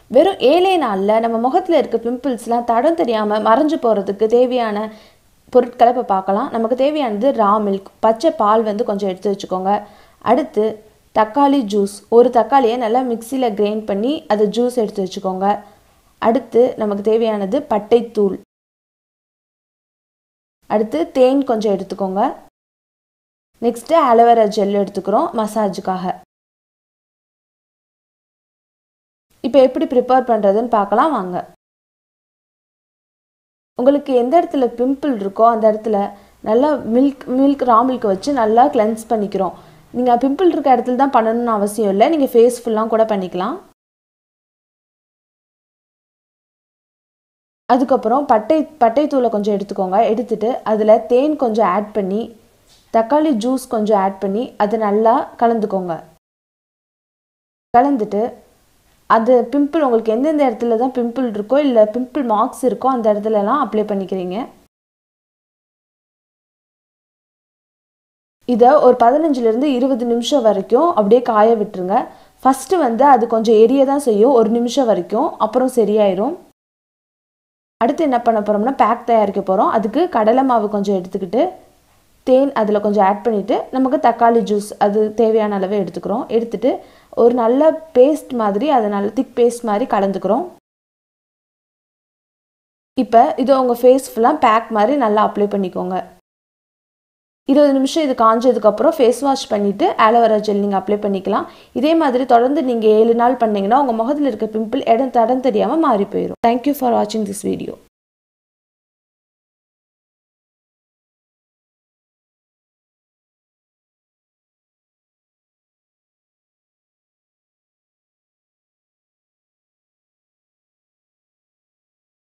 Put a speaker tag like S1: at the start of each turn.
S1: வெறும் ஏழே நாளில் நம்ம முகத்தில் இருக்க பிம்பிள்ஸ்லாம் தடம் தெரியாமல் மறைஞ்சு போகிறதுக்கு தேவையான பொருட்களை இப்போ பார்க்கலாம் நமக்கு தேவையானது ரா மில்க் பச்சை பால் வந்து கொஞ்சம் எடுத்து வச்சுக்கோங்க அடுத்து தக்காளி ஜூஸ் ஒரு தக்காளியை நல்லா மிக்சியில் கிரைண்ட் பண்ணி அது ஜூஸ் எடுத்து வச்சுக்கோங்க அடுத்து நமக்கு தேவையானது பட்டைத்தூள் அடுத்து தேன் கொஞ்சம் எடுத்துக்கோங்க நெக்ஸ்ட்டு அலோவேரா ஜெல் எடுத்துக்கிறோம் மசாஜுக்காக இப்போ எப்படி ப்ரிப்பேர் பண்ணுறதுன்னு பார்க்கலாம் வாங்க உங்களுக்கு எந்த இடத்துல பிம்பிள் இருக்கோ அந்த இடத்துல நல்லா மில்க் மில்க் ரா மில்க் வச்சு நல்லா கிளென்ஸ் பண்ணிக்கிறோம் நீங்கள் பிம்பிள் இருக்க இடத்துல தான் பண்ணணும்னு அவசியம் இல்லை நீங்கள் ஃபேஸ் ஃபுல்லாக கூட பண்ணிக்கலாம் அதுக்கப்புறம் பட்டை பட்டை தூளை கொஞ்சம் எடுத்துக்கோங்க எடுத்துட்டு அதில் தேன் கொஞ்சம் ஆட் பண்ணி தக்காளி ஜூஸ் கொஞ்சம் ஆட் பண்ணி அது நல்லா கலந்துக்கோங்க கலந்துட்டு அது பிம்பிள் உங்களுக்கு எந்தெந்த இடத்துல தான் பிம்பிள் இருக்கோ இல்லை பிம்பிள் மார்க்ஸ் இருக்கோ அந்த இடத்துலலாம் அப்ளை பண்ணிக்கிறீங்க இதை ஒரு பதினஞ்சுலேருந்து இருபது நிமிஷம் வரைக்கும் அப்படியே காய விட்டுருங்க ஃபஸ்ட்டு வந்து அது கொஞ்சம் எரிய தான் செய்யும் ஒரு நிமிஷம் வரைக்கும் அப்புறம் சரியாயிரும் அடுத்து என்ன பண்ண போகிறோம்னா பேக் தயாரிக்க போகிறோம் அதுக்கு கடலை மாவு கொஞ்சம் எடுத்துக்கிட்டு தேன் அதில் கொஞ்சம் ஆட் பண்ணிவிட்டு நமக்கு தக்காளி ஜூஸ் அது தேவையான அளவு எடுத்துக்கிறோம் எடுத்துட்டு ஒரு நல்ல பேஸ்ட் மாதிரி அதை நல்ல திக் பேஸ்ட் மாதிரி கலந்துக்கிறோம் இப்போ இது உங்கள் ஃபேஸ் ஃபுல்லாக பேக் மாதிரி நல்லா அப்ளை பண்ணிக்கோங்க இருபது நிமிஷம் இது காஞ்சதுக்கப்புறம் ஃபேஸ் வாஷ் பண்ணிவிட்டு ஆலோவேரா ஜெல் நீங்கள் அப்ளை பண்ணிக்கலாம் இதே மாதிரி தொடர்ந்து நீங்கள் ஏழு நாள் பண்ணிங்கன்னா உங்கள் முகத்தில் இருக்க பிம்பிள் இடம் தடம் தெரியாமல் மாறி போயிடும் தேங்க்யூ ஃபார் வாட்சிங் திஸ் வீடியோ